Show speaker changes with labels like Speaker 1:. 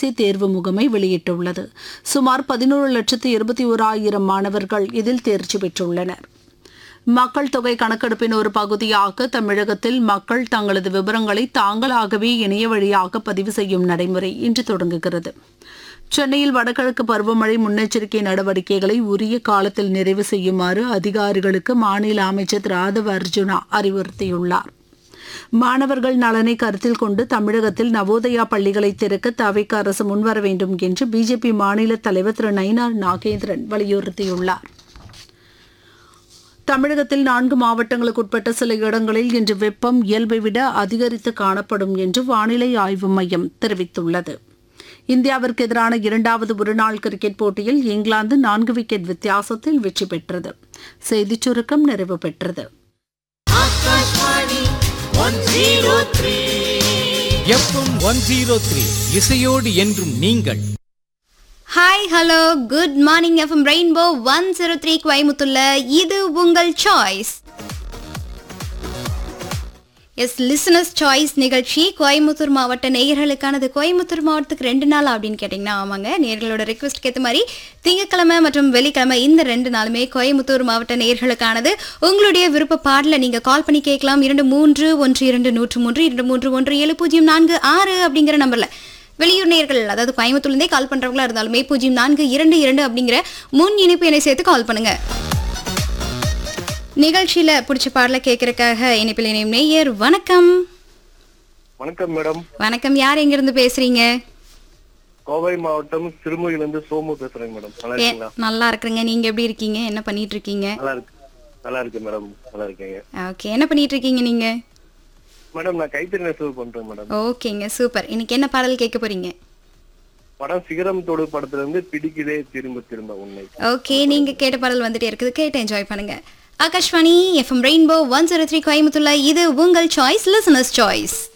Speaker 1: தேசிய தேர்வு முகமை வெளியிட்டுள்ளது சுமார் பதினோரு லட்சத்து இருபத்தி ஓராயிரம் மாணவர்கள் இதில் தேர்ச்சி பெற்றுள்ளனர் மக்கள் தொகை கணக்கெடுப்பின் ஒரு பகுதியாக தமிழகத்தில் மக்கள் தங்களது விவரங்களை தாங்களாகவே இணைய வழியாக பதிவு செய்யும் நடைமுறை இன்று தொடங்குகிறது சென்னையில் வடகிழக்கு பருவமழை முன்னெச்சரிக்கை நடவடிக்கைகளை உரிய காலத்தில் நிறைவு செய்யுமாறு அதிகாரிகளுக்கு மாநில அமைச்சர் திரு ஆதவ அர்ஜுனா அறிவுறுத்தியுள்ளார் மாணவர்கள் நலனை கருத்தில் கொண்டு தமிழகத்தில் நவோதயா பள்ளிகளை திறக்க தவிக அரசு முன்வர வேண்டும் என்று பிஜேபி மாநில தலைவர் திரு நயினார் நாகேந்திரன் வலியுறுத்தியுள்ளார் தமிழகத்தில் நான்கு மாவட்டங்களுக்கு உட்பட்ட சில இடங்களில் இன்று வெப்பம் இயல்பை விட அதிகரித்து காணப்படும் என்று வானிலை ஆய்வு மையம் தெரிவித்துள்ளது இந்தியாவிற்கு எதிரான இரண்டாவது ஒருநாள் கிரிக்கெட் போட்டியில் இங்கிலாந்து நான்கு விக்கெட் வித்தியாசத்தில் வெற்றி பெற்றது செய்திச் சுருக்கம் நிறைவு பெற்றது
Speaker 2: எஃப்எம் ஒன் ஜீரோ த்ரீ இசையோடு என்றும் நீங்கள்
Speaker 3: hi hello good morning FM Rainbow one zero three கோயமுத்துள்ள இது உங்கள் சாய்ஸ் எஸ் லிசனர்ஸ் சாய்ஸ் நிகழ்ச்சி கோயம்புத்தூர் மாவட்ட நேயர்களுக்கானது கோயம்புத்தூர் மாவட்டத்துக்கு ரெண்டு நாள் அப்படின்னு கேட்டிங்கன்னா ஆமாங்க நேயர்களோட ரெக்வஸ்ட்க்கு ஏற்ற மாதிரி திங்கட்கிழமை மற்றும் வெள்ளிக்கிழமை இந்த ரெண்டு நாளுமே கோயம்புத்தூர் மாவட்ட நேயர்களுக்கானது உங்களுடைய விருப்ப பாடல நீங்கள் கால் பண்ணி கேட்கலாம் இரண்டு மூன்று ஒன்று இரண்டு நூற்று மூன்று இரண்டு மூன்று ஒன்று ஏழு பூஜ்ஜியம் நான்கு ஆறு அப்படிங்கிற நம்பரில் வெளியூர் நேர்கள் அதாவது கோயம்புத்தூர்லேருந்தே கால் பண்ணுறவங்களா இருந்தாலுமே பூஜ்ஜியம் நான்கு இரண்டு இரண்டு அப்படிங்கிற முன் இணைப்பு எண்ணை சேர்த்து கால் பண்ணுங்க நிகழ்ச்சியில பிடிச்ச பாடலை கேட்கறக்காக இணைப்பில் இணையும் நேயர் வணக்கம்
Speaker 4: வணக்கம் மேடம்
Speaker 3: வணக்கம் யார் எங்கிருந்து பேசுறீங்க
Speaker 4: கோவை மாவட்டம் சிறுமுகையிலிருந்து சோமு பேசுறேங்க மேடம் நல்லா
Speaker 3: ஏ,
Speaker 4: இருக்கீங்களா
Speaker 3: நல்லா இருக்கிறேங்க நீங்க எப்படி இருக்கீங்க என்ன பண்ணிட்டு இருக்கீங்க
Speaker 4: நல்லா இருக்கு நல்லா இருக்கு மேடம் நல்லா இருக்கீங்க
Speaker 3: ஓகே என்ன பண்ணிட்டு இருக்கீங்க நீங்க
Speaker 4: மேடம் நான் கைத்தறி நெசவு பண்றேன் மேடம்
Speaker 3: ஓகேங்க சூப்பர் இன்னைக்கு என்ன பாடல் கேட்க போறீங்க
Speaker 4: படம் சிகரம் தொடு படத்துல இருந்து பிடிக்குதே திரும்ப திரும்ப உண்மை
Speaker 3: ஓகே நீங்க கேட்ட பாடல் வந்துட்டே இருக்குது கேட்டு என்ஜாய் பண்ணுங்க Akashvani FM Rainbow one zero three கோயம்புத்தூர்ல இது உங்கள் சாய்ஸ் லிசனர்ஸ் சாய்ஸ்